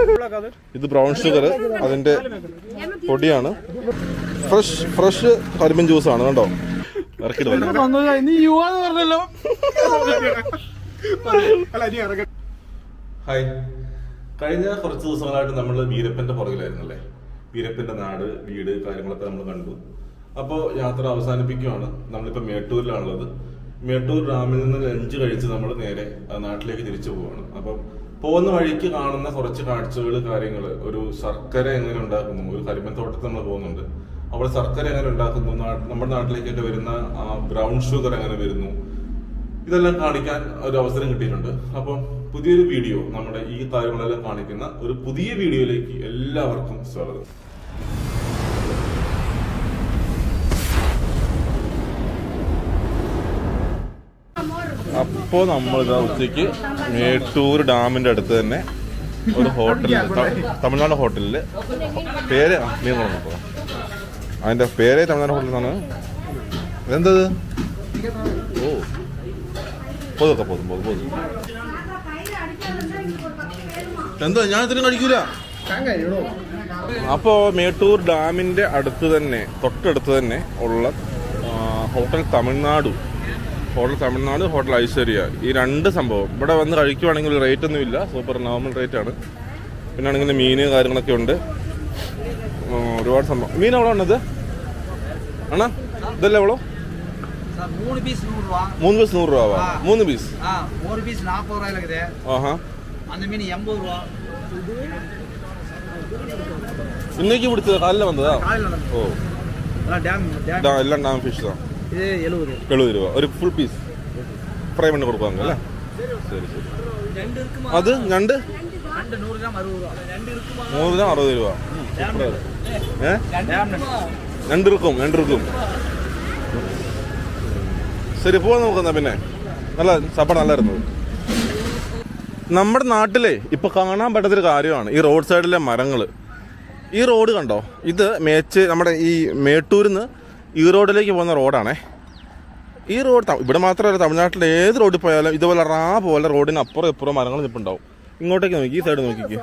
ഇത് brown sugar അതിന്റെ പൊടിയാണ് ഫ്രഷ് ഫ്രഷ് കരിമ്പിൻ ജ്യൂസ് ആണ് കണ്ടോ ഇറക്കിട്ട് വന്നു നീ യുവാന്ന് പറഞ്ഞല്ലോ ഹായ് കഴിഞ്ഞ കുറച്ച് ദിവസങ്ങളായിട്ട് നമ്മൾ വീരപ്പന്റെ പുറകിലായിരുന്നല്ലേ വീരപ്പന്റെ നാട് വീട് കാര്യങ്ങളൊക്കെ നമ്മൾ കണ്ടു അപ്പോൾ യാത്ര അവസാനിപ്പിക്കുകയാണ് നമ്മളിപ്പോൾ മേട്ടൂരിലാണുള്ളത് മേട്ടൂർ ഡാമിൽ നിന്ന് ലഞ്ച് കഴിച്ച് നമ്മൾ നേരെ ആ നാട്ടിലേക്ക് തിരിച്ചു പോവാണ് അപ്പം പോകുന്ന വഴിക്ക് കാണുന്ന കുറച്ച് കാഴ്ചകൾ കാര്യങ്ങൾ ഒരു ശർക്കര എങ്ങനെ ഉണ്ടാക്കുന്നു ഒരു കരിമ്പൻ തോട്ടത്തിൽ നമ്മൾ പോകുന്നുണ്ട് അവിടെ ശർക്കര എങ്ങനെ ഉണ്ടാക്കുന്നു നാ- നമ്മുടെ നാട്ടിലേക്കൊക്കെ വരുന്ന ആ ബ്രൗൺ ഷുഗർ എങ്ങനെ വരുന്നു ഇതെല്ലാം കാണിക്കാൻ ഒരു അവസരം കിട്ടിയിട്ടുണ്ട് അപ്പം പുതിയൊരു വീഡിയോ നമ്മുടെ ഈ കാര്യങ്ങളെല്ലാം കാണിക്കുന്ന ഒരു പുതിയ വീഡിയോയിലേക്ക് എല്ലാവർക്കും സ്വാഗതം അപ്പോ നമ്മളിതാ ഉച്ചയ്ക്ക് മേട്ടൂർ ഡാമിന്റെ അടുത്ത് തന്നെ ഒരു ഹോട്ടലിൽ ത- തമിഴ്നാട് ഹോട്ടലില് പേര് ആ, നീ ഒന്ന് നോക്കോ അതിന്റെ പേര് തമിഴ്നാട് ഹോട്ടലിലാണ് ഇതെന്തത് ഓ പോതൊക്കെ പോതും പോതും പോതും എന്താ ഞാൻ ഇത്രയും കഴിക്കൂല അപ്പോ മേട്ടൂർ ഡാമിന്റെ അടുത്ത് തന്നെ തൊട്ടടുത്ത് തന്നെ ഉള്ള ആ, hotel Tamil Nadu hotel Tamil Nadu hotel Aishwarya ഈ രണ്ട് സംഭവം ഇവിടെ വന്ന് കഴിക്കുവാണെങ്കിൽ റേറ്റ് ഒന്നും ഇല്ല സൂപ്പർ നോർമൽ റേറ്റ് ആണ് പിന്നെ ആണെങ്കിൽ മീന് കാര്യങ്ങളൊക്കെ ഉണ്ട് ആ, ഒരുപാട് സംഭവം മീൻ എവിടെ ഉള്ളത് ആണോ ഇതല്ലേ എവളോ சார் மூணு பீஸ் நூறுரூவா മൂന്ന് പീസ് നൂറ് രൂപ മൂന്ന് പീസ് ஆ ஒரு பீஸ் நாற்பது ரூபாயில இருக்குது ആഹാ அந்த மீன் எண்பது ரூபா ഇന്നേക്ക് പിടിച്ചത് കാലിൽ വന്നതാ காலையில் நடந்தது ഓ அதான் டேம் டேம் ഇതാ എല്ലാം ഡാം ഫിഷ് தான் இது எழுபது എഴുപത് രൂപ ഒരു ഫുൾ പീസ് ഫ്രൈ பண்ணி കൊടുക്കുവാங்க അല്ലേ ശരി ശരി ரெண்டு இருக்குமா അത് ഞണ്ട് ரெண்டு நூறு கிராம் அறுபது ரூபா ரெண்டு இருக்குமா നൂറ് ഗ്രാം അറുപത് രൂപ டேம் ഏ டேம் ഞണ്ടിറുക്കും ഞണ്ടിറുക്കും ശരി പോവാൻ നോക്കുന്ന പിന്നെ നല്ല സപ്പാട് നല്ലായിരുന്നു നമ്മുടെ നാട്ടിലെ ഇപ്പൊ കാണാൻ പറ്റാത്തൊരു കാര്യമാണ് ഈ റോഡ് സൈഡിലെ മരങ്ങള് ഈ റോഡ് കണ്ടോ ഇത് മേച്ച് നമ്മുടെ ഈ മേട്ടൂരിൽ നിന്ന് ഈ റോഡിലേക്ക് പോകുന്ന റോഡാണേ ഈ റോഡ് ത- ഇവിടെ മാത്രമല്ല തമിഴ്നാട്ടിലെ ഏത് റോഡിൽ പോയാലും ഇതുപോലെ റാ പോലെ റോഡിന് അപ്പുറം ഇപ്പുറം മരങ്ങൾ നിൽപ്പുണ്ടാവും ഇങ്ങോട്ടേക്ക് നോക്കി ഈ സൈഡ് നോക്കിക്കേ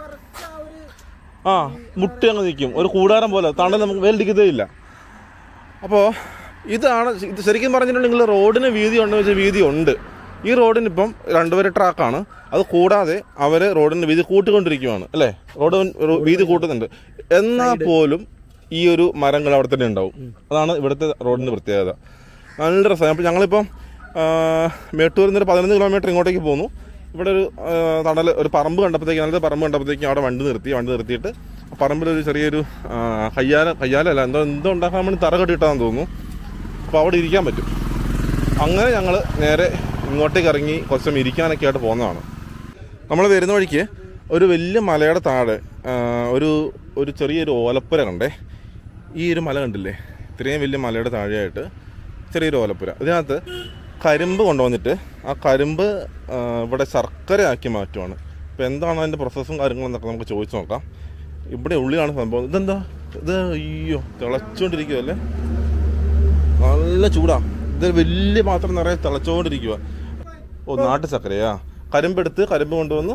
ആ മുട്ടി അങ്ങ് നിൽക്കും ഒരു കൂടാരം പോലെ തണൽ നമുക്ക് വേലിരിക്കതേ ഇല്ല അപ്പോൾ ഇതാണ് ഇത് ശരിക്കും പറഞ്ഞിട്ടുണ്ടെങ്കിൽ റോഡിന് വീതി ഉണ്ടെന്ന് വെച്ചാൽ വീതി ഉണ്ട് ഈ റോഡിന് ഇപ്പം രണ്ടുപേരെ ട്രാക്കാണ് അത് കൂടാതെ അവർ റോഡിന് വീതി കൂട്ടിക്കൊണ്ടിരിക്കുകയാണ് അല്ലേ റോഡ് റോ- വീതി കൂട്ടുന്നുണ്ട് എന്നാൽ പോലും ഈ ഒരു മരങ്ങൾ അവിടെ തന്നെ ഉണ്ടാവും അതാണ് ഇവിടുത്തെ റോഡിൻ്റെ പ്രത്യേകത നല്ല രസമാണ് അപ്പോൾ ഞങ്ങളിപ്പം ആ, മേട്ടൂരിൽ നിന്ന് ഒരു പതിനൊന്ന് കിലോമീറ്റർ ഇങ്ങോട്ടേക്ക് പോന്നു ഇവിടെ ഒരു ആ, തണൽ ഒരു പറമ്പ് കണ്ടപ്പോഴത്തേക്ക് നല്ലൊരു പറമ്പ് കണ്ടപ്പോഴത്തേക്കും അവിടെ വണ്ടി നിർത്തി വണ്ടി നിർത്തിയിട്ട് ആ പറമ്പിലൊരു ചെറിയൊരു ആ, കയ്യാല കയ്യാലല്ല എന്തോ എന്തോ ഉണ്ടാക്കാൻ വേണ്ടി തറ കെട്ടിയിട്ടാന്ന് തോന്നുന്നു അപ്പോൾ അവിടെ ഇരിക്കാൻ പറ്റും അങ്ങനെ ഞങ്ങൾ നേരെ ഇങ്ങോട്ടേക്ക് ഇറങ്ങി കുറച്ചും ഇരിക്കാനൊക്കെ ആയിട്ട് പോകുന്നതാണ് നമ്മൾ വരുന്ന വഴിക്ക് ഒരു വലിയ മലയുടെ താഴെ ആ, ഒരു ഒരു ചെറിയൊരു ഓലപ്പുര കണ്ടേ ഈ ഒരു മല കണ്ടില്ലേ ഇത്രയും വലിയ മലയുടെ താഴെയായിട്ട് ചെറിയൊരു ഓലപ്പുര ഇതിനകത്ത് കരിമ്പ് കൊണ്ടുവന്നിട്ട് ആ കരിമ്പ് ആ, ഇവിടെ ശർക്കരയാക്കി മാറ്റുവാണ് അപ്പോൾ എന്താണ് അതിൻ്റെ പ്രോസസ്സും കാര്യങ്ങളും എന്നൊക്കെ നമുക്ക് ചോദിച്ചു നോക്കാം ഇവിടെ ഉള്ളിലാണ് സംഭവം ഇതെന്താ ഇത് അയ്യോ തിളച്ചുകൊണ്ടിരിക്കുവല്ലേ നല്ല ചൂടാ ഇത് വലിയ പാത്രം നിറയെ തിളച്ചുകൊണ്ടിരിക്കുക ഓ നാട്ടു ചക്കരയാ കരിമ്പെടുത്ത് കരിമ്പ് കൊണ്ടുവന്ന്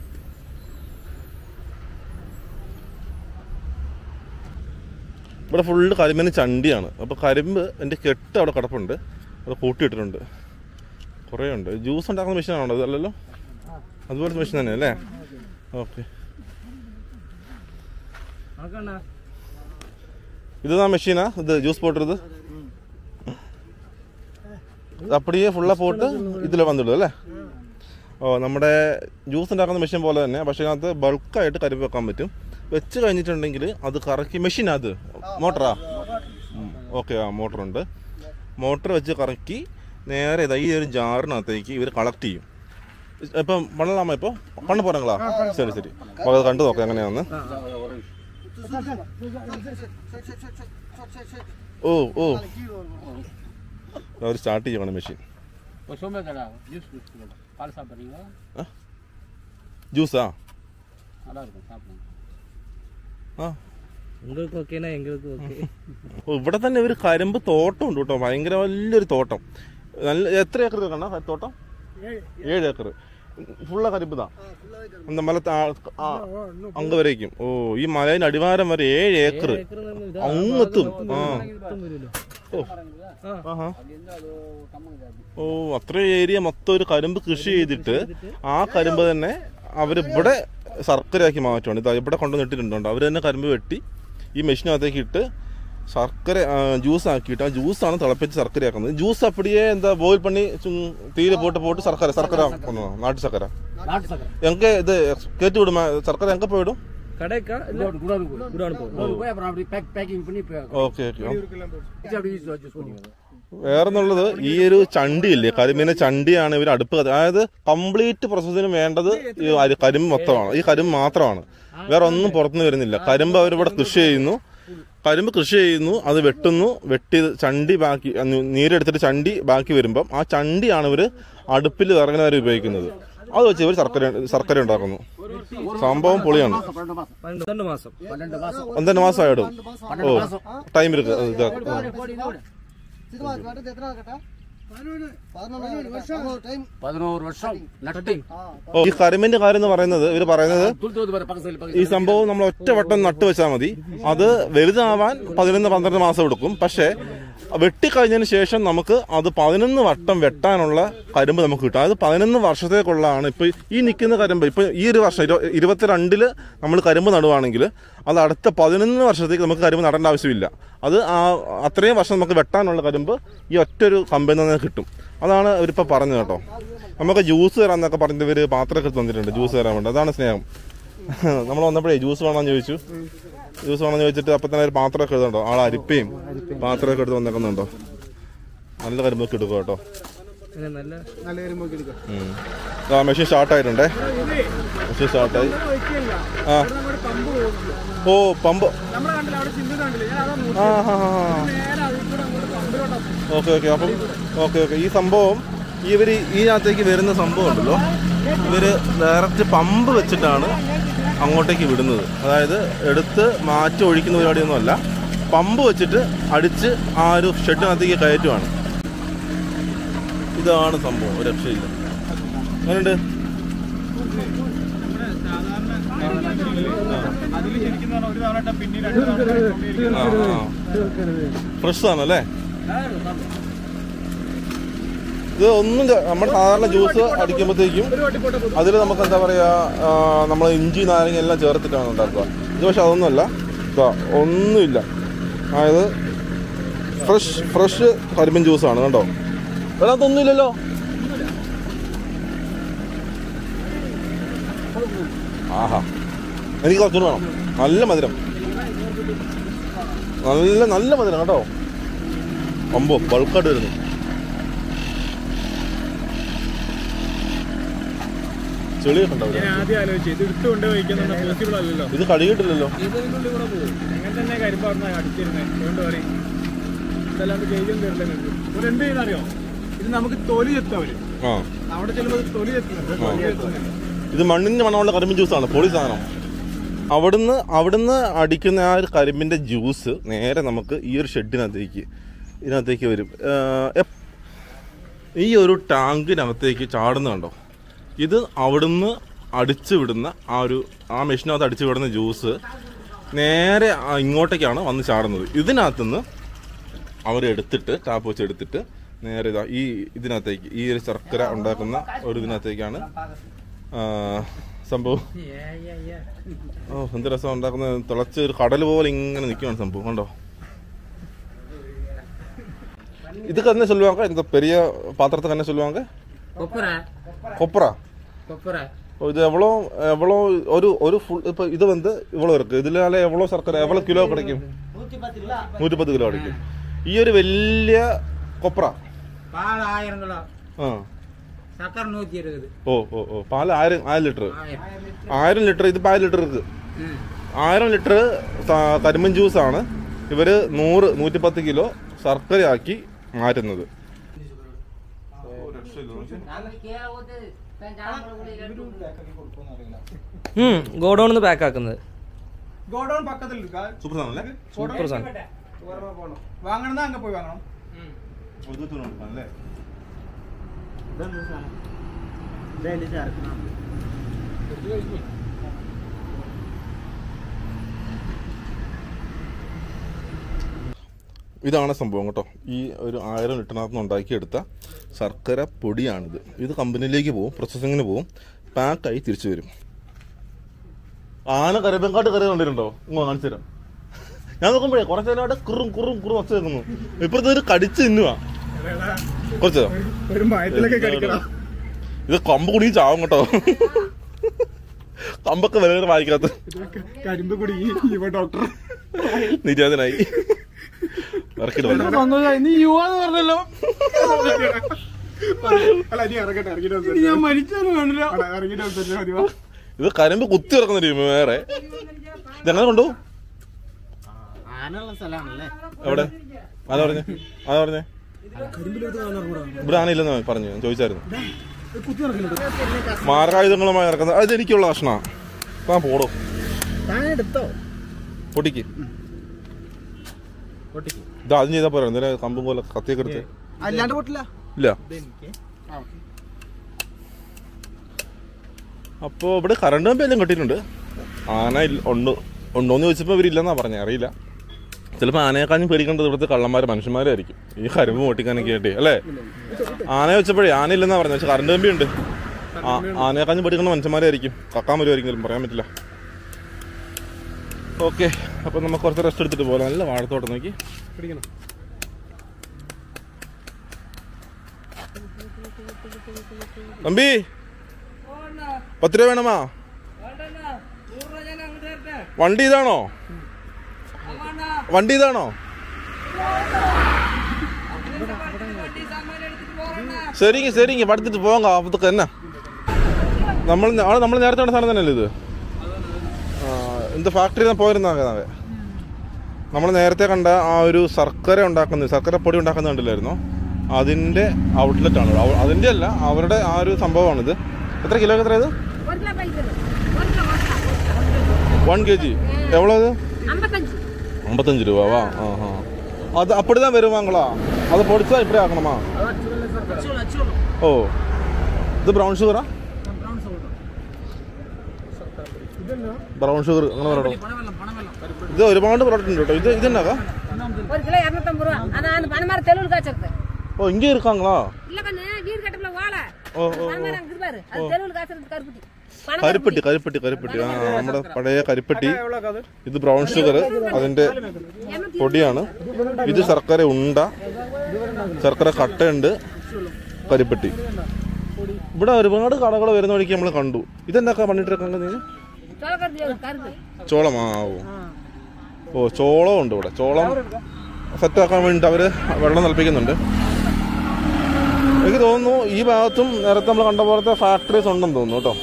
ഇവിടെ ഫുള്ള് കരിമ്പിന് ചണ്ടിയാണ് അപ്പോൾ കരിമ്പ് എൻ്റെ കെട്ട് അവിടെ കിടപ്പുണ്ട് അത് കൂട്ടിയിട്ടിട്ടുണ്ട് കുറേ ഉണ്ട് ജ്യൂസ് ഉണ്ടാക്കുന്ന മെഷീനാണോ അത് അല്ലല്ലോ അതുപോലത്തെ മെഷീൻ തന്നെ അല്ലേ ഓക്കെ வணக்கம்ண்ணா இதுதான் மெஷினா இது ஜூஸ் போடுறது ഇത് അപ്പടിയെ ഫുള്ള പോട്ട് ഇതിൽ വന്നിടും അല്ലേ ഓ നമ്മുടെ ജ്യൂസ് ഉണ്ടാക്കുന്ന മെഷീൻ പോലെ തന്നെ പക്ഷേ അതിനകത്ത് ബൾക്കായിട്ട് കരിമ്പ് വെക്കാൻ പറ്റും വെച്ച് കഴിഞ്ഞിട്ടുണ്ടെങ്കിൽ അത് കറക്കി മെഷീനാ അത് മോട്ടറാ ഓക്കെ ആ മോട്ടറുണ്ട് മോട്ടർ വെച്ച് കറക്കി നേരെ ഇതാ ഈ ഒരു ജാറിനകത്തേക്ക് ഇവർ കളക്ട് ചെയ്യും ഇപ്പം പണലാമ ഇപ്പോൾ പണ്ട് പോരങ്ങളാ ശരി ശരി അപ്പോൾ അത് കണ്ടു നോക്കാം എങ്ങനെയാണെന്ന് ഓ ഓ അവർ സ്റ്റാർട്ട് ചെയ്യണം മെഷീൻ ஒரு சோம்பேறிக்கடா ஜூஸ் குடிச்சுக்கோங்க பால் சாப்பிட்றீங்களா ജ്യൂസാ நல்லா இருக்கும் சாப்பிடுங்க ആ உங்களுக்கு ஓகேனா எங்களுக்கு ஓகே ഓ, ഇവിടെ തന്നെ ഒരു കരിമ്പ് തോട്ടം ഉണ്ട് കേട്ടോ ഭയങ്കര വലിയൊരു തോട്ടം നല്ല എത്ര ഏക്കർ കണ്ട തോട്ടം ഏഴ് ഏക്കർ ഫുള്ള കരിമ്പ് தான் அந்த மலை தா- ആ, അങ്ങ് വരേക്കും ഓ ഈ മലയുടെ അടിവാരം വരെ ഏഴ് ഏക്കർ അങ്ങെത്തും ആ ഓ ആഹാ ഓ അത്രയും ഏരിയ മൊത്തം ഒരു കരിമ്പ് കൃഷി ചെയ്തിട്ട് ആ കരിമ്പ് തന്നെ അവരിവിടെ ശർക്കരയാക്കി മാറ്റുവാണ് ഇതാ ഇവിടെ കൊണ്ടുവന്നിട്ടിട്ടുണ്ട് അവർ തന്നെ കരിമ്പ് വെട്ടി ഈ മെഷീനകത്തേക്ക് ഇട്ട് ശർക്കര ജ്യൂസ് ആക്കിയിട്ട് ആ ജ്യൂസാണ് തിളപ്പിച്ച് ശർക്കരയാക്കുന്നത് ജ്യൂസ് അപ്പടിയേ എന്താ ബോയിൽ പണി ചും- തീരെ പോട്ട് പോട്ട് ശർക്കര ശർക്കര കൊണ്ടുവന്നോ നാട്ടു ശർക്കര நாட்டு சக்கரை எங்க இது கேட்டு விடுமா சர்க்கரை எங்க போயிடும் கடைக்கா இல்ல குடோன் குடோன் போய் குடோன் போ குடோன் போய் அப்புறம் அப்படி பேக் பேக்கிங் பண்ணி இப்போ ഓക്കെ ഓക്കെ அப்படி யூஸ் யூஸ் பண்ணுவாங்க വേറെന്നുള്ളത് ഈ ഒരു ചണ്ടിയില്ലേ കരിമീനെ ചണ്ടിയാണ് ഇവർ അടുപ്പ് കത്തി അതായത് കംപ്ലീറ്റ് പ്രോസസ്സിന് വേണ്ടത് ഈ അരി- കരിമ്പ് മൊത്തമാണ് ഈ കരിമ്പ് മാത്രമാണ് വേറെ ഒന്നും പുറത്തുനിന്ന് വരുന്നില്ല കരിമ്പ് അവരിവിടെ കൃഷി ചെയ്യുന്നു കരിമ്പ് കൃഷി ചെയ്യുന്നു അത് വെട്ടുന്നു വെട്ടി ചണ്ടി ബാക്കി അന്ന് നീരെടുത്തിട്ട് ചണ്ടി ബാക്കി വരുമ്പം ആ ചണ്ടിയാണ് ഇവർ അടുപ്പിൽ വിറകിന് വരെ ഉപയോഗിക്കുന്നത് അത് വെച്ച് ഇവർ ശർക്കര ശർക്കര ഉണ്ടാക്കുന്നു സംഭവം പൊളിയാണ് பன்னெண்டு மாசம் பன்னெண்டு மாசம் பன்னெண்டு மாசம் ഒന്നര മാസം ആയിടും ഓ பன்னெண்டு மாசம் ടൈം ഇருக்கு ഇത് போடி இதோட. சிதுவா கட்டது எத்தனை நாள் கட்டா பதினொன்று வருஷம் டைம் பதினோரு வருஷம் நட்டு ഓ ഈ കരിമ്പിന്റെ കാര്യം എന്ന് പറയുന്നത് ഇവർ പറയുന്നത് துள் தோது பாரு பக்கத்தில் ഈ பக்கத்தில் സംഭവം നമ്മൾ ഒറ്റ വട്ടം നട്ടു വെച്ചാൽ മതി അത് വലുതാവാൻ പതിനൊന്ന് പന്ത്രണ്ട് മാസം എടുക്കും പക്ഷേ വെട്ടിക്കഴിഞ്ഞതിന് ശേഷം നമുക്ക് അത് പതിനൊന്ന് വട്ടം വെട്ടാനുള്ള കരിമ്പ് നമുക്ക് കിട്ടും അത് പതിനൊന്ന് വർഷത്തേക്കുള്ളതാണ് ഇപ്പൊ ഈ നിൽക്കുന്ന കരിമ്പ് ഇപ്പൊ ഈ ഒരു വർഷം ഇരു- ഇരുപത്തിരണ്ടില് നമ്മൾ കരിമ്പ് നടുവാണെങ്കിൽ അത് അടുത്ത പതിനൊന്ന് വർഷത്തേക്ക് നമുക്ക് കരിമ്പ് നടേണ്ട ആവശ്യമില്ല അത് ആ അത്രയും വർഷം നമുക്ക് വെട്ടാനുള്ള കരിമ്പ് ഈ ഒറ്റൊരു കമ്പിൽ നിന്ന് കിട്ടും അതാണ് ഇവരിപ്പോൾ പറഞ്ഞത് കേട്ടോ നമുക്ക് ജ്യൂസ് തരാന്നൊക്കെ പറഞ്ഞിട്ട് ഇവര് പാത്രമൊക്കെ തന്നിട്ടുണ്ട് ജ്യൂസ് തരാൻ വേണ്ടി അതാണ് സ്നേഹം നമ്മൾ വന്നപ്പോഴേ ജ്യൂസ് വേണമെന്ന് ചോദിച്ചു ജ്യൂസ് വേണമെന്ന് ചോദിച്ചിട്ട് അപ്പം തന്നെ ഒരു പാത്രമൊക്കെ എഴുതുന്നുണ്ടോ ആൾ അരിപ്പയും പാത്രമൊക്കെ എടുത്ത് വന്നേക്കുന്നുണ്ടോ നല്ല കരിമ്പൊക്കെ എടുക്കുക കേട്ടോ இது நல்ல ഉം. ആ മെഷീൻ സ്റ്റാർട്ടായിട്ടുണ്ടേ മെഷീൻ സ്റ്റാർട്ടായി ആ ഓ പമ്പ് ആ ഹാ ഹാ ഓക്കെ ഓക്കെ അപ്പം ഓക്കെ ഓക്കെ ഈ സംഭവം ഇവർ ഇതിനകത്തേക്ക് വരുന്ന സംഭവം ഉണ്ടല്ലോ ഇവര് ഡയറക്റ്റ് പമ്പ് വെച്ചിട്ടാണ് അങ്ങോട്ടേക്ക് വിടുന്നത് അതായത് എടുത്ത് മാറ്റി ഒഴിക്കുന്ന പരിപാടിയൊന്നുമല്ല പമ്പ് വെച്ചിട്ട് അടിച്ച് ആ ഒരു ഷെഡിനകത്തേക്ക് കയറ്റുവാണ് ഇതാണ് സംഭവം ഒരു രക്ഷയില്ല അങ്ങനെയുണ്ട് ഫ്രഷ് ആണല്ലേ ഇത് ഒന്നും ചെ- നമ്മുടെ സാധാരണ ജ്യൂസ് അടിക്കുമ്പോഴത്തേക്കും അതിൽ നമുക്ക് എന്താ പറയാ നമ്മൾ ഇഞ്ചി നാരങ്ങ എല്ലാം ചേർത്തിട്ടാണ് ഉണ്ടാക്കുക ഇത് പക്ഷെ അതൊന്നുമല്ല ഇതാ ഒന്നുമില്ല അതായത് ഫ്രഷ് ഫ്രഷ് കരിമ്പൻ ജ്യൂസാണ് കണ്ടോ അതിനകത്തൊന്നുമില്ലല്ലോ ആഹാ എനിക്ക് കുറച്ചുകൂടി വേണം നല്ല മധുരം നല്ല നല്ല മധുരം കേട്ടോ അമ്പോ ബൾക്കായിട്ട് വരുന്നു ചെളിയൊക്കെ ഉണ്ടാവില്ല ഞാൻ ആദ്യം ആലോചിച്ചു ഇത് ഇട്ട് കൊണ്ട് വയ്ക്കുന്ന പോസിബിൾ അല്ലല്ലോ ഇത് കഴുകിയിട്ടില്ലല്ലോ ഇതിനുള്ളിൽ കൂടെ പോകും അങ്ങനെ തന്നെ കരിമ്പ് പറഞ്ഞാൽ അടിച്ചിരുന്നത് അതുകൊണ്ട് പറയും ഇതല്ലാണ്ട് ചെയ്തും തരില്ല നിങ്ങൾക്ക് ഒരു എന്ത് ചെയ്യുന്നറിയോ ഇത് നമുക്ക് തൊലി എത്തും അവര് ആ അവിടെ ചെല്ലുമ്പോൾ ഇത് തൊലി എത്തുന്നുണ്ട് തൊലി എത്തുന്നുണ്ട് ഇത് മണ്ണിന് മണമുള്ള കരിമ്പിൻ ജ്യൂസാണ് പൊളി സാധനം അവിടുന്ന് അവിടുന്ന് അടിക്കുന്ന ആ ഒരു കരിമ്പിന്റെ ജ്യൂസ് നേരെ നമുക്ക് ഈ ഒരു ഷെഡിനകത്തേക്ക് ഇതിനകത്തേക്ക് വരും ഏഹ്, എപ്- ഈ ഒരു ടാങ്കിനകത്തേക്ക് ചാടുന്ന കണ്ടോ ഇത് അവിടുന്ന് അടിച്ചു വിടുന്ന ആ ഒരു ആ മെഷീനകത്ത് അടിച്ചു വിടുന്ന ജ്യൂസ് നേരെ ആ ഇങ്ങോട്ടേക്കാണ് വന്ന് ചാടുന്നത് ഇതിനകത്തുനിന്ന് അവരെടുത്തിട്ട് ടാപ്പ് വെച്ച് എടുത്തിട്ട് നേരെ ഇതാ ഈ ഇതിനകത്തേക്ക് ഈ ഒരു ശർക്കര ഉണ്ടാക്കുന്ന ഒരു ഇതിനകത്തേക്കാണ് ആ, സംഭവം ഓ എന്ത് രസം ഉണ്ടാക്കുന്ന തിളച്ച് ഒരു കടൽ പോലെ ഇങ്ങനെ നിൽക്കുകയാണ് സംഭവം കണ്ടോ இதுக்கு என்ன சொல்லுவாங்க இந்த பெரிய பாத்திரத்துக்கு என்ன சொல்லுவாங்க கொப்பரை கொப்பரா கொப்பரை ஓ, இது எவ்வளோ எவ்வளோ ஒரு ஒரு ஃபுல் இப்போ இது வந்து இவ்வளோ இருக்கு ഇതിലാലെ എவ்வளோ ശർക്കര എவ்வளோ കിലോ கிடைக்கும் നൂറ്റി പത്ത് കിലോ கிடைக்கும் ഈ ഒരു വലിയ കൊപ്ര பால் ஆயிரம் கிலோ ആ சக்கரை நூத்தி இருபது ഓ ഓ ഓ പാല് ആയിരം ആയിരം ലിറ്റർ ஆயிரம் ആയിരം ലിറ്റർ ഇത് ആയിരം ലിറ്റർ ഇருக்கு ம். ആയിരം ലിറ്റർ കരിമ്പൻ ജ്യൂസാണ് ഇവര് നൂറ് നൂറ്റിപ്പത്ത് കിലോ ശർക്കരയാക്കി മാറ്റുന്നത് ഗോഡൌൺ നിന്ന് പാക്ക് ആക്കുന്നത് ഗോഡൌൺ പക്കത്തിൽ എടുക്കാം സൂപ്പർ സാധനല്ലേ സൂപ്പർ സാധനം വാങ്ങണമെന്നാ അങ്ങ് പോയി വാങ്ങണം ഇതാണ് സംഭവം കേട്ടോ ഈ ഒരു ആയിരം ലിറ്ററിനകത്ത് നിന്ന് ഉണ്ടാക്കിയെടുത്ത ശർക്കര പൊടിയാണിത് ഇത് കമ്പനിയിലേക്ക് പോകും പ്രോസസ്സിങ്ങിന് പോകും പാക്കായി തിരിച്ചു വരും ആന കരമ്പങ്കാട്ട് കറി കണ്ടിട്ടുണ്ടോ ഇങ്ങോ കാണിച്ചു തരാം ഞാൻ നോക്കുമ്പോഴേ കുറച്ച് നേരം അവിടെ കുറും കുറും കുറും ഒച്ച വെക്കുന്നു ഇപ്പഴത്തെ ഒരു കടിച്ച് തിന്നുവാ കുറച്ചോ ഒരു മയത്തിലൊക്കെ കഴിക്കണം ഇത് കൊമ്പ് കുടി ചാവും കേട്ടോ കമ്പൊക്കെ വില വായിക്കാത്ത കരിമ്പ് കുടി ഇവ ഡോക്ടർ നിര്യാതനായി ഇറക്കിട്ട് വന്നു. നീ യുവാന്ന് പറഞ്ഞല്ലോ അല്ല നീ ഇറങ്ങട്ടെ ഇറങ്ങിട്ട് ഞാൻ മരിച്ചാലും വേണ്ടില്ല ഇറങ്ങിട്ട് സംസാരിച്ചാൽ മതി വാ. ഇത് കരിമ്പ് കുത്തി ഇറക്കുന്ന ടീം വേറെ ഇതെങ്ങനെ കൊണ്ടു ആനുള്ള സ്ഥലമാണല്ലേ എവിടെ അതാ പറഞ്ഞേ അതാ പറഞ്ഞേ ഇവിടെ ആനയില്ലെന്ന് പറഞ്ഞു ഞാൻ ചോദിച്ചായിരുന്നു മാർഗായുധങ്ങളുമായി ഇറക്കുന്നത് അത് എനിക്കുള്ള ഭക്ഷണ താ പോടോ എടുത്തോ പൊട്ടിക്ക് ഇത് ആദ്യം ചെയ്താൽ പോരാ എന്തിനാ കമ്പും പോലെ കത്തിയൊക്കെ എടുത്ത് അല്ലാണ്ട് പൊട്ടില്ല ഇല്ല അപ്പോ ഇവിടെ കറണ്ട് കമ്പി എല്ലാം കെട്ടിയിട്ടുണ്ട് ആന ഇല്ല- ഉണ്ട് ഉണ്ടോന്ന് ചോദിച്ചപ്പോൾ ഇവരില്ലെന്നാ പറഞ്ഞേ അറിയില്ല ചിലപ്പോൾ ആനയെക്കാളും പേടിക്കേണ്ടത് ഇവിടുത്തെ കള്ളന്മാർ മനുഷ്യന്മാരായിരിക്കും ഈ കരിമ്പ് പൊട്ടിക്കാനൊക്കെ ആയിട്ട് അല്ലേ ആനയെ വെച്ചപ്പോഴേ ആന ഇല്ലെന്നാ പറഞ്ഞത് പക്ഷെ കറണ്ട് കമ്പി ഉണ്ട് ആനയെക്കാളും പേടിക്കേണ്ട മനുഷ്യന്മാരായിരിക്കും കക്കാൻ വരുമായിരിക്കും പറയാൻ പറ്റില്ല ഓക്കെ അപ്പൊ നമുക്ക് കുറച്ച് റെസ്റ്റ് എടുത്തിട്ട് പോകാം നല്ല വാഴത്തോട്ടം നോക്കി പിടിക്കണം തമ്പി പത്ത് രൂപ വേണമാ വണ്ടി ഇതാണോ വണ്ടി ഇതാണോ ശരിங்க ശരിங்க പടുത്തിട്ട് പോകാം അപ്പത്തൊക്കെ എന്നാ നമ്മൾ നമ്മൾ നേരത്തെ കണ്ട സ്ഥലം തന്നെയല്ലേ ഇത് ആ, എന്ത് ഫാക്ടറി പോയിരുന്നാകെ നമ്മൾ നേരത്തെ കണ്ട ആ ഒരു ശർക്കര ഉണ്ടാക്കുന്നത് ശർക്കര പൊടി ഉണ്ടാക്കുന്നത് കണ്ടില്ലായിരുന്നോ അതിന്റെ ഔട്ട്ലെറ്റ് ആണ് അവ- അതിന്റെ അല്ല അവരുടെ ആ ഒരു സംഭവമാണിത് എത്ര കിലോ എത്ര ഇത് ஒரு கிலோ பைக்கிறது ஒரு கிலோ மொத்தம் വൺ കെ ജി എവ്വളോ ഇത് ஐம்பத்தஞ்சு ஐம்பத்தஞ்சு ரூபாவா ஆஹா அது அப்படிதான் வருவாங்களா அதை பொடிச்சா இப்படி ஆக்கணுமா ഓ ഇത് ബ്രൗൺ ഷുഗറാ ബ്രൗൺ ഷുഗർ അങ്ങനെ പറയണോ ഇത് ഒരുപാട് പ്രോഡക്റ്റ് ഉണ്ട് കേട്ടോ ഇത് ഇതെന്നാക്കാ ஒரு கிலோ இரநூத்தம்பது ரூபா அதான் அந்த பனைமரம் தெலுவில் காய்ச்சறது ஓ இங்கே இருக்காங்களா இல்ல கண்ணு வீடு கட்டப்புல வாழை ஓ ஓ பனைமரம் அங்க இருக்கு பாரு அது தெலுவில் காய்ச்சறது கருப்பட்டி பனை കരിപ്പെട്ടി കരിപ്പെട്ടി കരിപ്പെട്ടി ആ നമ്മുടെ പഴയ കരിപ്പെട്ടി ഇത് ബ്രൗൺ ഷുഗർ അതിന്റെ പൊടിയാണ് ഇത് ശർക്കര ഉണ്ട ശർക്കര കട്ടയുണ്ട് കരിപ്പെട്ടി ഇവിടെ ഒരുപാട് കടകൾ വരുന്ന വഴിക്ക് നമ്മൾ കണ്ടു ഇതെന്താ പണിട്ടിരിക്കാൻ നീ சோளக்கருதி கருது ചോളം ആ ഓ ഓ ചോളം ഉണ്ട് ഇവിടെ ചോളം സെറ്റാക്കാൻ വേണ്ടിയിട്ട് അവര് വെള്ളം തിളപ്പിക്കുന്നുണ്ട് എനിക്ക് തോന്നുന്നു ഈ ഭാഗത്തും നേരത്തെ നമ്മൾ കണ്ട പോലത്തെ ഫാക്ടറീസ് ഉണ്ടെന്ന് തോന്നുന്നു കേട്ടോ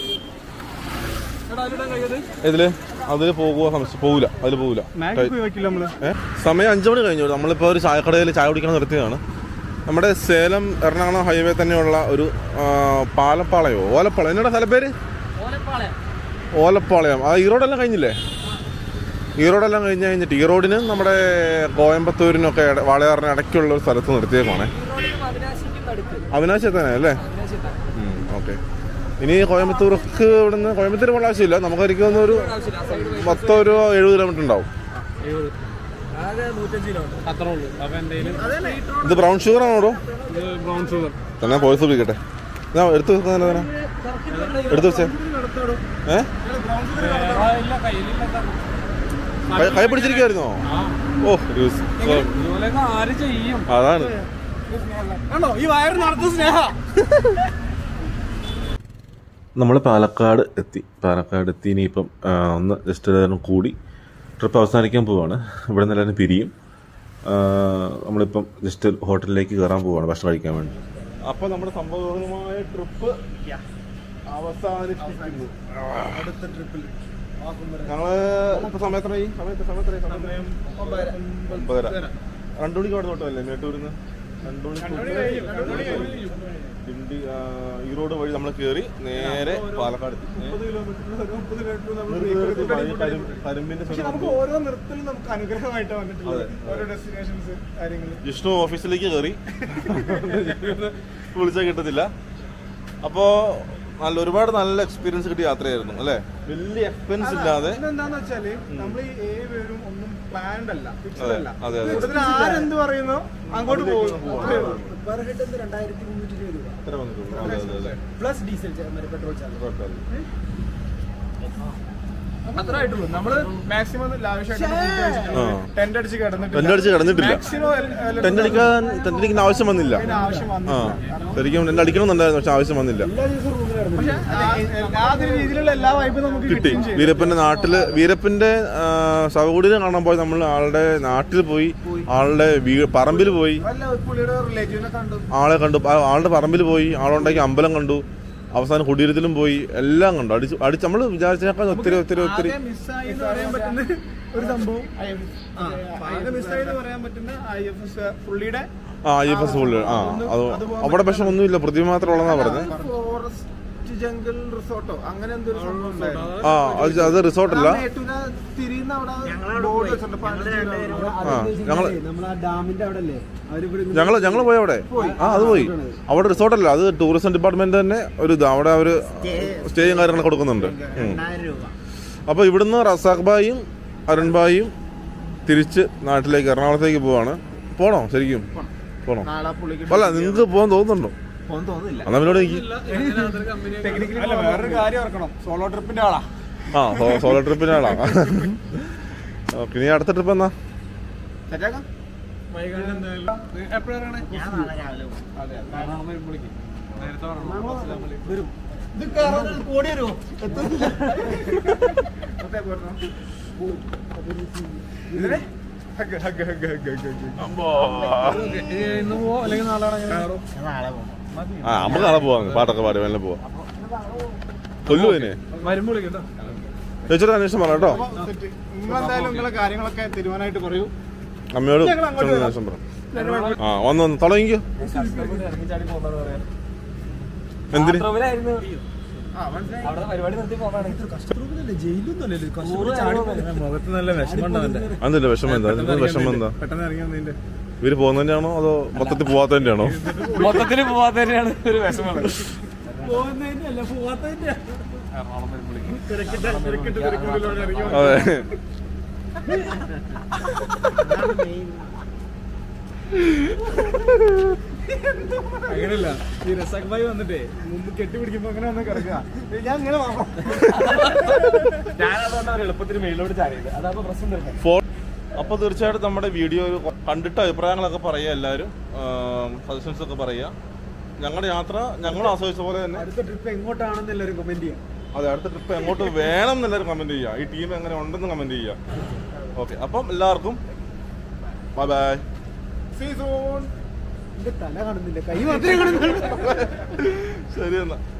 ഇതില് അതില് പോകുക സംശയം പോകില്ല അതിൽ പോകില്ല മാഗി പോയി വെക്കില്ല നമ്മള് ഏ? സമയം അഞ്ചു മണി കഴിഞ്ഞു നമ്മളിപ്പോൾ ഒരു ചായക്കടയിൽ ചായ കുടിക്കാൻ നിർത്തിയതാണ് നമ്മുടെ സേലം എറണാകുളം ഹൈവേ തന്നെയുള്ള ഒരു ആ, പാലപ്പാളയോ ഓലപ്പാളയം എന്നോட സ്ഥലപ്പേര് ഓലപ്പാളയം ആ ഈറോഡെല്ലാം കഴിഞ്ഞില്ലേ ഈറോഡെല്ലാം കഴിഞ്ഞ് കഴിഞ്ഞിട്ട് ഈറോഡിന് നമ്മുടെ കോയമ്പത്തൂരിനൊക്കെ ഇട- വാളയാറിന് ഇടയ്ക്കുള്ള ഒരു സ്ഥലത്ത് നിർത്തിയേക്കാണ് അവിനാശി തന്നെ അല്ലേ ഓക്കെ ഇനി കോയമ്പത്തൂർക്ക് ഇവിടുന്ന് കോയമ്പത്തൂർ പോകേണ്ട ആവശ്യമില്ല നമുക്ക് എനിക്ക് തോന്നുന്നു ഒരു മൊത്തം ഒരു എഴുപത് കിലോമീറ്റർ ഉണ്ടാവും അത്രേ ഉള്ളൂ അപ്പൊ എന്റെ ഇത് ബ്രൗൺ ഷുഗർ ആണോ ബ്രൗൺ ഷുഗർ തന്നെ പോയിസ് വിളിക്കട്ടെ ഞാൻ എടുത്തു വെക്കുന്ന തന്നെ എടുത്തു വെച്ചേ ഏ കൈ- കൈ പിടിച്ചിരിക്കുവായിരുന്നോ ഓ യൂസ്. ഓ, ഇതുപോലെയൊക്കെ ആര് ചെയ്യും അതാണ് ആണോ ഈ വയറ് നടത്തുന്ന സ്നേഹ നമ്മൾ പാലക്കാട് എത്തി പാലക്കാട് എത്തി ഇനിയിപ്പം ആ, ഒന്ന് ജസ്റ്റ് എല്ലാവരും കൂടി ട്രിപ്പ് അവസാനിക്കാൻ പോവാണ് ഇവിടെ നിന്ന് എല്ലാവരും പിരിയും ആ, നമ്മളിപ്പം ജസ്റ്റ് ഹോട്ടലിലേക്ക് കയറാൻ പോവാണ് ഭക്ഷണം കഴിക്കാൻ വേണ്ടി അപ്പോൾ നമ്മുടെ സംഭവമായ ട്രിപ്പ് അവസാനിപ്പിക്കുന്നു അടുത്ത ട്രിപ്പിൽ ഞങ്ങള് ഇപ്പൊ സമയത്രയായി സമയത്ത് സമയത്രയായി സമയം ഒമ്പതര രണ്ടു മണിക്ക് അവിടെ തൊട്ടല്ലേ മേട്ടൂരിന്ന് രണ്ടു മണിക്ക് ഡിണ്ടി ആ, ഈറോഡ് വഴി നമ്മൾ കയറി നേരെ പാലക്കാട് എത്തി. ഏ? നിർത്തി, നിർത്തി, വഴി കരും- കരിമ്പിന്റെ പക്ഷെ സ്ഥലം നമുക്ക് ഓരോ നൃത്തത്തിലും നമുക്ക് അനുഗ്രഹമായിട്ട് വന്നിട്ടുള്ളത് ഓരോ ഡെസ്റ്റിനേഷൻസ് കാര്യങ്ങൾ ജിഷ്ണു ഓഫീസിലേക്ക് കയറി വിളിച്ചാൽ കിട്ടത്തില്ല അപ്പോ നല്ല ഒരുപാട് നല്ല എക്സ്പീരിയൻസ് കിട്ടിയ യാത്രയായിരുന്നു അല്ലേ വലിയ എക്സ്പെൻസ് ഇല്ലാതെ എന്താന്ന് വെച്ചാല് നമ്മൾ ഈ ഏഴ് പേരും ഒന്നും പ്ലാൻഡ് അല്ല ഫിക്സഡ് അതെ, അല്ല അതെ, അതെ. കൂടുതൽ ആരെന്ത് പറയുന്നോ അങ്ങോട്ട് പോകുന്നു പെർ ഹെഡ് രണ്ടായിരത്തി മുന്നൂറ്റി ഇരുപത് രൂപ ഇത്ര വന്നിട്ടുള്ളൂ. അതെ, അതെ, അതെ. പ്ലസ് ഡീസൽ പെട്രോൾ ചാർജ് കുഴപ്പമില്ല. അത്ര ആയിട്ടുള്ളൂ നമ്മള് മാക്സിമം ലാവിഷായിട്ട് ആ. ടെന്റ് അടിച്ച് കിടന്നിട്ട് ടെന്റ് അടിച്ച് കിടന്നിട്ടില്ല. മാക്സിമം ടെന്റ് അടിക്കാൻ ടെന്റ് അടിക്കുന്ന ആവശ്യം വന്നില്ല ആവശ്യം ആ വന്നില്ല ശരിക്കും ടെന്റ് അടിക്കണമെന്നുണ്ടായിരുന്നു പക്ഷെ ആവശ്യം വന്നില്ല എല്ലാ ദിവസവും റൂമിൽ കിടന്നു പക്ഷെ യാതൊരു രീതിയിലുള്ള എല്ലാ വൈബും നമുക്ക് കിട്ടി കിട്ടുകയും ചെയ്തു വീരപ്പന്റെ നാട്ടില് വീരപ്പന്റെ ശവകുടീരം കാണാൻ പോയി നമ്മൾ ആളുടെ നാട്ടിൽ പോയി ആളുടെ വീ- പറമ്പിൽ പോയി വല്ല പുള്ളിയുടെ റിലേറ്റീവിനെ കണ്ടു ആളെ കണ്ടു ആ- ആളുടെ പറമ്പിൽ പോയി ആളുണ്ടാക്കി അമ്പലം കണ്ടു അവസാനം കുടീരത്തിലും പോയി എല്ലാം കണ്ടു അടിച്ച് അടിച്ച് നമ്മൾ വിചാരിച്ചേക്കാൾ ഒത്തിരി ഒത്തിരി ഒത്തിരി ആകെ മിസ്സായി എന്ന് പറയാൻ പറ്റുന്ന ഒരു സംഭവം ആ, ആകെ മിസ്സായി എന്ന് പറയാൻ പറ്റുന്ന ഐ എഫ് എസ് പുള്ളിയുടെ ആ ഐ എഫ് എസ് ഫുള്ള് ആ അത് അവിടെ പക്ഷെ ഒന്നുമില്ല പ്രതിമ മാത്രം ഉള്ളതാ പറഞ്ഞത് ഫോറസ്റ്റ് ജംഗിൾ റിസോർട്ടോ അങ്ങനെ എന്തൊരു സംഭവം ഉണ്ടായിരുന്നു. ആ അത് അത് റിസോർട്ടല്ല ആ മേട്ടൂര തിരിയുന്ന അവിടെ ബോർഡ് വെച്ചിട്ടുണ്ട് പതിനഞ്ച് കിലോമീറ്റർ. ആ ഞങ്ങള് നമ്മൾ ആ ഡാമിന്റെ അവിടെ അല്ലേ അവരിവിടെ ഞങ്ങള് ഞങ്ങള് പോയി അവിടെ ആ അത് പോയി അവിടെ റിസോർട്ടല്ല അത് ടൂറിസം ഡിപ്പാർട്ട്മെന്റ് തന്നെ ഒരു ഇത് അവിടെ അവര് സ്റ്റേയും കാര്യങ്ങളൊക്കെ കൊടുക്കുന്നുണ്ട് ഉം. അപ്പൊ ഇവിടുന്ന് റസാഖ് ബായും അരുൺ ബായും തിരിച്ച് നാട്ടിലേക്ക് എറണാകുളത്തേക്ക് പോവാണ് പോണോ ശരിക്കും പോണോ നാളെ പുള്ളിക്ക് അല്ല നിങ്ങൾക്ക് പോകാൻ തോന്നുന്നുണ്ടോ പോകാൻ തോന്നുന്നില്ല എന്നാ പിന്നോട് എനിക്ക് ടെക്നിക്കലി അല്ല വേറൊരു കാര്യം ഓർക്കണം സോളോ ട്രിപ്പിന്റെ ആളാ ആ സോ- സോളോ ട്രിപ്പിന്റെ ആളാ ഓക്കെ ഇനി അടുത്ത ട്രിപ്പ് എന്നാ സെറ്റാക്കാം എപ്പോഴാണ് അതെ നാളെ പുള്ളിക്ക് നേരത്തെ പറഞ്ഞു ഇത് കയറാൻ കോടി വരുമോ ഇതിനെ hug hug hug hug hug hug ഇന്ന് പോവോ അല്ലെങ്കിൽ നാളെ ആ നമുക്ക് നാളെ പോവാം പാട്ടൊക്കെ പാടി വേണം പോവാം കൊല്ലു അതിനെ വരുമ്പോൾ കേട്ടോ ചേച്ചിയുടെ അന്വേഷണം പറ കേട്ടോ നിങ്ങളെന്തായാലും നിങ്ങളെ കാര്യങ്ങളൊക്കെ തീരുമാനമായിട്ട് പറയൂ അമ്മയോട് ഞങ്ങൾ അങ്ങോട്ട് ചെന്ന് അന്വേഷണം പറ ആ വന്ന് വന്ന് തുടങ്ങിക്കോ എന്തിന് മുഖത്ത് നല്ല വിഷമം അതിന്റെ വിഷമം എന്താ അതിന്റെ വിഷമം എന്താ പെട്ടെന്ന് ഇറങ്ങി വന്നതിന്റെ ഇവര് പോകുന്നതിന്റെയാണോ അതോ മൊത്തത്തിൽ പോവാത്തതിന്റെ ആണോ മൊത്തത്തിൽ പോവാത്തതിനാണ് ഒരു വിഷമം പോകുന്നതിന്റെ പോവാത്തതിന്റെ അതെ അങ്ങനെയല്ല ഈ റസാഖ് ഭായി വന്നിട്ടേ മുമ്പ് കെട്ടിപ്പിടിക്കുമ്പോ അങ്ങനെ വന്ന് കിടക്കുക ഞാൻ ഇങ്ങനെ നോക്കാം എളുപ്പത്തിൽ മേലോട്ട് ചാടിയത് അതാകുമ്പോ പ്രശ്നം വരുന്നത് ഫോൺ അപ്പൊ തീർച്ചയായിട്ടും നമ്മുടെ വീഡിയോ കണ്ടിട്ട് അഭിപ്രായങ്ങളൊക്കെ പറയുക എല്ലാവരും സജഷൻസ് ഒക്കെ പറയുക ഞങ്ങളുടെ യാത്ര ഞങ്ങൾ ആസ്വദിച്ച പോലെ തന്നെ അടുത്ത ട്രിപ്പ് എങ്ങോട്ടാണെന്ന് എല്ലാവരും കമന്റ് ചെയ്യാം അതെ അടുത്ത ട്രിപ്പ് എങ്ങോട്ട് വേണം എന്നെല്ലാവരും കമന്റ് ചെയ്യുക ഈ ടീം എങ്ങനെ ഉണ്ടെന്ന് കമന്റ് ചെയ്യുക ഓക്കെ അപ്പം എല്ലാവർക്കും ബൈ ബൈ സീസോൺ എന്റെ തല കാണുന്നില്ല കൈ മാത്രമേ കാണുന്നുള്ളൂ ശരി എന്നാ